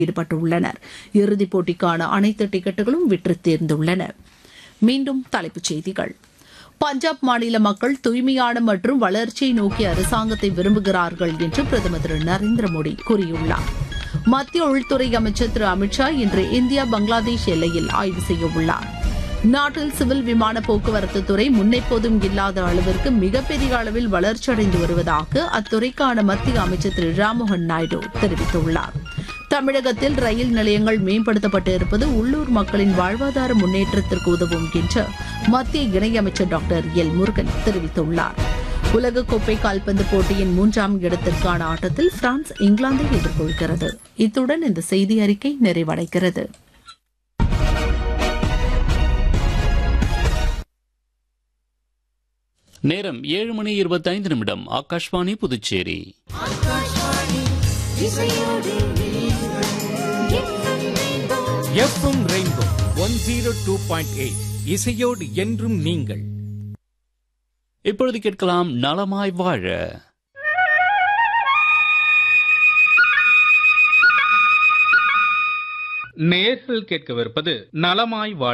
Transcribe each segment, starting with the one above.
ஈடுபட்டுள்ளனர் இறுதிப் போட்டிக்கான அனைத்து டிக்கெட்டுகளும் விற்று தேர்ந்துள்ளன மீண்டும் தலைப்புச் செய்திகள் பஞ்சாப் மாநில மக்கள் தூய்மையான மற்றும் வளர்ச்சியை நோக்கிய அரசாங்கத்தை விரும்புகிறார்கள் என்று பிரதமர் திரு நரேந்திர மோடி கூறியுள்ளார் மத்திய உள்துறை அமைச்சர் திரு அமித்ஷா இன்று இந்தியா பங்களாதேஷ் எல்லையில் ஆய்வு செய்யவுள்ளார் நாட்டில் சிவில் விமான போக்குவரத்து துறை முன்னெப்போதும் இல்லாத அளவிற்கு மிகப்பெரிய அளவில் வளர்ச்சியடைந்து வருவதாக அத்துறைக்கான மத்திய அமைச்சர் திரு ராம்மோகன் நாயுடு தெரிவித்துள்ளார் தமிழகத்தில் ரயில் நிலையங்கள் மேம்படுத்தப்பட்டு இருப்பது உள்ளூர் மக்களின் வாழ்வாதார முன்னேற்றத்திற்கு உதவும் என்று மத்திய இணையமைச்சர் டாக்டர் எல் முருகன் தெரிவித்துள்ளார் உலகக்கோப்பை கால்பந்து போட்டியின் மூன்றாம் இடத்திற்கான ஆட்டத்தில் பிரான்ஸ் இங்கிலாந்தை எதிர்கொள்கிறது இத்துடன் இந்த செய்தி அறிக்கை நிறைவடைகிறது நேரம் ஏழு மணி இருபத்தைந்து நிமிடம் Akashvani Puducherry FM rainbow one zero two point eight இசையோடு என்றும் நீங்கள் இப்பொழுது கேட்கலாம் நலமாய் வாழ நேர்கள் கேட்கவிருப்பது நலமாய் வாழ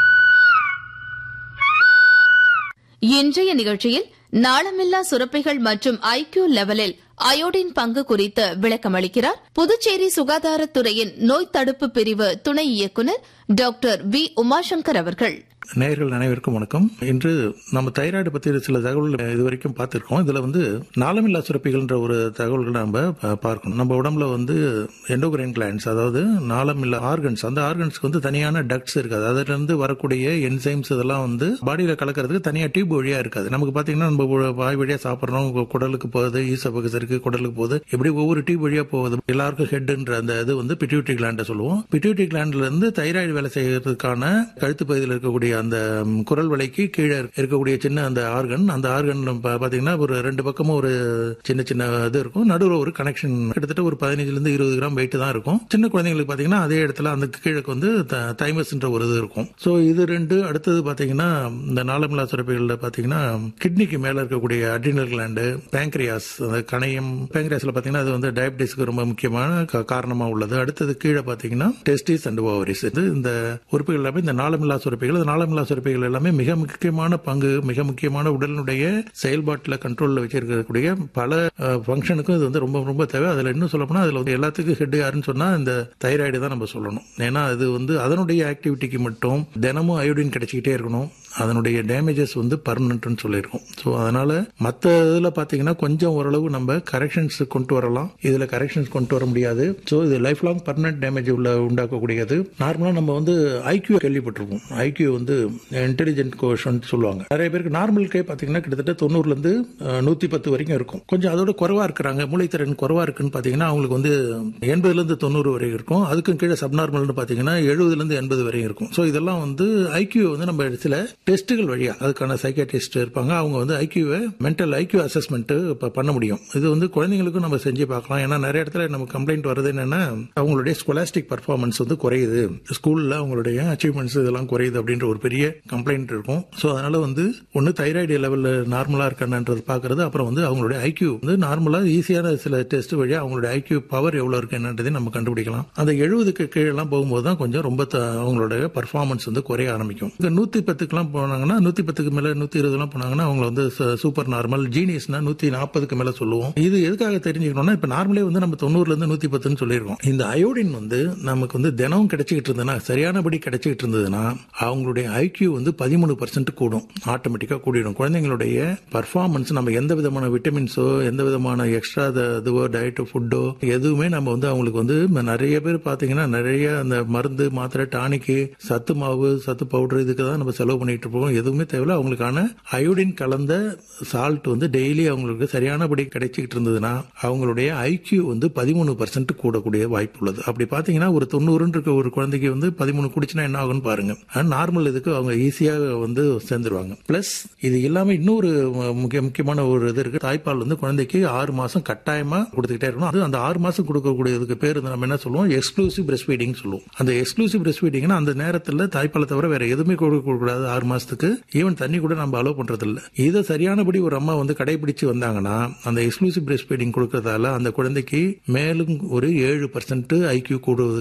இன்றைய நிகழ்ச்சியில் நாளமில்லா சுரப்பிகள் மற்றும் ஐக்கியூ லெவலில் அயோடின் பங்கு குறித்து விளக்கமளிக்கிறார் புதுச்சேரி சுகாதாரத்துறையின் நோய் தடுப்பு பிரிவு துணை இயக்குநர் டாக்டர் வி உமாசங்கர் அவர்கள் நேயர்கள் அனைவருக்கும் வணக்கம் இன்று நம்ம தைராய்டு பத்தி சில தகவல்கள் இதுவரைக்கும் பார்த்திருக்கோம் இதுல வந்து நாளமில்லா சுரப்பிகள்ன்ற ஒரு தகவல்கள் நம்ம ப- பார்க்கணும் நம்ம உடம்புல வந்து எண்டோகிரைன் கிளான்ஸ் அதாவது நாளமில்லா ஆர்கன்ஸ் அந்த ஆர்கன்ஸ்க்கு வந்து தனியான டக்ட்ஸ் இருக்காது அதுல இருந்து வரக்கூடிய என்சைம்ஸ் இதெல்லாம் வந்து பாடியில கலக்கிறதுக்கு தனியா டியூப் வழியா இருக்காது நமக்கு பாத்தீங்கன்னா நம்ம உ- வாய் வழியா சாப்பிடுறோம் கு- குடலுக்கு போகுது ஈசபகஸ் இருக்கு குடலுக்கு போகுது இப்படி ஒவ்வொரு டியூப் வழியா போகுது எல்லாருக்கும் ஹெட்ன்ற அந்த இது வந்து பிட்யூட்டரி கிளாண்ட சொல்லுவோம் பிட்யூட்டரி கிளாண்ட்ல இருந்து தைராய்டு வேலை செய்யறதுக்கான கழுத்து பகுதியில் இருக்கக்கூடிய அந்த ம், குரல் வலைக்கு கீழே இருக்கக்கூடிய சின்ன அந்த ஆர்கன் அந்த ஆர்கன் பாத்தீங்கன்னா ஒரு ரெண்டு பக்கமும் ஒரு சின்ன சின்ன இது இருக்கும் நடுவில் ஒரு கனெக்ஷன் கிட்டத்தட்ட ஒரு பதினஞ்சுல இருந்து இருபது கிராம் வெயிட் தான் இருக்கும் சின்ன குழந்தைங்களுக்கு பாத்தீங்கன்னா அதே இடத்துல அந்த கீழே வந்து தைமஸ்ன்ற ஒரு இது இருக்கும் ஸோ இது ரெண்டு அடுத்தது பாத்தீங்கன்னா இந்த நாளமில்லா சுரப்பிகளில் பாத்தீங்கன்னா கிட்னிக்கு மேல இருக்கக்கூடிய அட்ரினல் கிளாண்டு பேங்க்ரியாஸ் அந்த கணையம் பேங்க்ரியாஸ்ல பாத்தீங்கன்னா அது வந்து டயபிட்டிஸ்க்கு ரொம்ப முக்கியமான கா- காரணமா உள்ளது அடுத்தது கீழே பாத்தீங்கன்னா டெஸ்டிஸ் அண்ட் ஓவரிஸ் இது இந்த உறுப்புகள் எல்லாமே இந்த நாளமில்லா சுரப்பிகள் இந்த நாளமில்லா சுரப்பிகள் எல்லாமே மிக முக்கியமான பங்கு மிக முக்கியமான உடலினுடைய செயல்பாட்டில் கண்ட்ரோல்ல வச்சிருக்கக்கூடிய பல ஃபங்க்ஷனுக்கும் இது வந்து ரொம்ப ரொம்ப தேவை அதுல இன்னும் சொல்ல போனா அதுல வந்து எல்லாத்துக்கும் ஹெட் யாருன்னு சொன்னா இந்த தைராய்டு தான் நம்ம சொல்லணும் ஏன்னா அது வந்து அதனுடைய ஆக்டிவிட்டிக்கு மட்டும் தினமும் அயோடின் கிடைச்சிக்கிட்டே இருக்கணும் அதனுடைய டேமேஜஸ் வந்து பர்மனன்ட்னு சொல்லியிருக்கோம் ஸோ அதனால மற்ற இதில் பார்த்தீங்கன்னா கொஞ்சம் ஓரளவு நம்ம கரெக்ஷன்ஸ் கொண்டு வரலாம் இதில் கரெக்ஷன்ஸ் கொண்டு வர முடியாது ஸோ இது லைஃப் லாங் பர்மனன்ட் டேமேஜ் உள்ள உண்டாக்கக்கூடியது நார்மலாக நம்ம வந்து ஐக்யூ கேள்விப்பட்டிருப்போம் ஐக்யூ வந்து இன்டெலிஜென்ட் கோஷன் சொல்லுவாங்க நிறைய பேருக்கு நார்மலுக்கே பார்த்தீங்கன்னா கிட்டத்தட்ட தொண்ணூறுலேருந்து நூற்றி பத்து வரைக்கும் இருக்கும் கொஞ்சம் அதோட குறைவாக இருக்கிறாங்க மூளைத்திறன் குறைவாக இருக்குன்னு பார்த்தீங்கன்னா அவங்களுக்கு வந்து எண்பதுலேருந்து தொண்ணூறு வரை இருக்கும் அதுக்கும் கீழே சப்நார்மல்னு பார்த்தீங்கன்னா எழுபதுலேருந்து எண்பது வரையும் இருக்கும் ஸோ இதெல்லாம் வந்து ஐக்யூ வந்து நம்ம சில டெஸ்ட்டுகள் வழியா அதுக்கான சைக்காட்ரிஸ்ட் இருப்பாங்க அவங்க வந்து ஐக்யூவை மென்டல் ஐக்யூ அசஸ்மெண்ட் பண்ண முடியும் இது வந்து குழந்தைங்களுக்கும் நம்ம செஞ்சு பார்க்கலாம் ஏன்னா நிறைய இடத்துல நம்ம கம்ப்ளைண்ட் வருது என்னன்னா அவங்களுடைய ஸ்கொலாஸ்டிக் பர்ஃபார்மன்ஸ் வந்து குறையுது ஸ்கூல்ல அவங்களுடைய அச்சீவ்மெண்ட்ஸ் இதெல்லாம் குறையுது அப்படின்ற ஒரு பெரிய கம்ப்ளைண்ட் இருக்கும் ஸோ அதனால வந்து ஒன்று தைராய்டு லெவலில் நார்மலா இருக்கான்றது பார்க்கறது அப்புறம் வந்து அவங்களுடைய ஐக்யூ வந்து நார்மலா ஈஸியான சில டெஸ்ட் வழியா அவங்களுடைய ஐக்யூ பவர் எவ்வளவு இருக்கு என்னன்றதை நம்ம கண்டுபிடிக்கலாம் அந்த எழுபதுக்கு கீழெல்லாம் போகும்போது தான் கொஞ்சம் ரொம்ப த- அவங்களுடைய பர்ஃபார்மன்ஸ் வந்து குறைய ஆரம்பிக்கும் இந்த நூத்தி பத்துக்குலாம் போனாங்கன்னா நூத்தி பத்துக்கு மேல நூத்தி இருபதுலாம் போனாங்கன்னா அவங்க வந்து ச- சூப்பர் நார்மல் ஜீனியஸ்னா நூத்தி நாற்பதுக்கு மேல சொல்லுவோம் இது எதுக்காக தெரிஞ்சுக்கணும்னா இப்ப நார்மலே வந்து நம்ம தொண்ணூறுல இருந்து நூத்தி பத்துன்னு சொல்லியிருக்கோம் இந்த அயோடின் வந்து நமக்கு வந்து தினமும் கிடைச்சிக்கிட்டு இருந்ததுன்னா சரியானபடி கிடைச்சிக்கிட்டு இருந்ததுன்னா அவங்களுடைய ஐக்யூ வந்து பதிமூணு பர்சன்ட் கூடும் ஆட்டோமேட்டிக்கா கூடிடும் குழந்தைங்களுடைய பர்ஃபார்மன்ஸ் நம்ம எந்த விதமான விட்டமின்ஸோ எந்த விதமான எக்ஸ்ட்ரா இதுவோ டயட்டோ ஃபுட்டோ எதுவுமே நம்ம வந்து அவங்களுக்கு வந்து ம- நிறைய பேர் பாத்தீங்கன்னா நிறைய அந்த மருந்து மாத்திரை டானிக்கு சத்து மாவு சத்து பவுடர் இதுக்கு தான் நம்ம செலவு பண்ணிட்டு இருப்போம் எதுவுமே தேவையில்ல அவங்களுக்கான அயோடின் கலந்த சால்ட் வந்து டெய்லி அவங்களுக்கு சரியானபடி கிடைச்சிக்கிட்டு இருந்ததுன்னா அவங்களுடைய ஐக்யூ வந்து பதிமூணு பர்சன்ட் கூடக்கூடிய வாய்ப்பு உள்ளது அப்படி பாத்தீங்கன்னா ஒரு தொண்ணூறுன்னு இருக்க ஒரு குழந்தைக்கு வந்து பதிமூணு குடிச்சுன்னா என்ன ஆகும்னு பாருங்க நார்மல் இதுக்கு அவங்க ஈஸியாக வந்து சேர்ந்துருவாங்க பிளஸ் இது இல்லாம இன்னொரு மு- முக்கிய முக்கியமான ஒரு இது இருக்கு தாய்ப்பால் வந்து குழந்தைக்கு ஆறு மாசம் கட்டாயமா கொடுத்துக்கிட்டே இருக்கணும் அது அந்த ஆறு மாசம் கொடுக்கக்கூடியதுக்கு பேர் வந்து நம்ம என்ன சொல்லுவோம் எக்ஸ்க்ளூசிவ் பிரஸ்ட் ஃபீடிங் சொல்லுவோம் அந்த எக்ஸ்க்ளூசிவ் பிரஸ்ட் ஃபீடிங்னா அந்த நேரத்தில் தாய்ப்பாலை தவிர வேற எதுவுமே கொடுக்க கூடாது ஆறு மாசம் மாசத்துக்கு ஈவன் தண்ணி கூட நம்ம அலோவ் பண்றது இல்ல இதை சரியானபடி ஒரு அம்மா வந்து கடைபிடிச்சு வந்தாங்கன்னா அந்த எக்ஸ்க்ளூசிவ் பிரஸ்ட் ஃபீடிங் கொடுக்கறதால அந்த குழந்தைக்கு மேலும் ஒரு ஏழு பர்சன்ட் ஐக்கியூ கூடுவது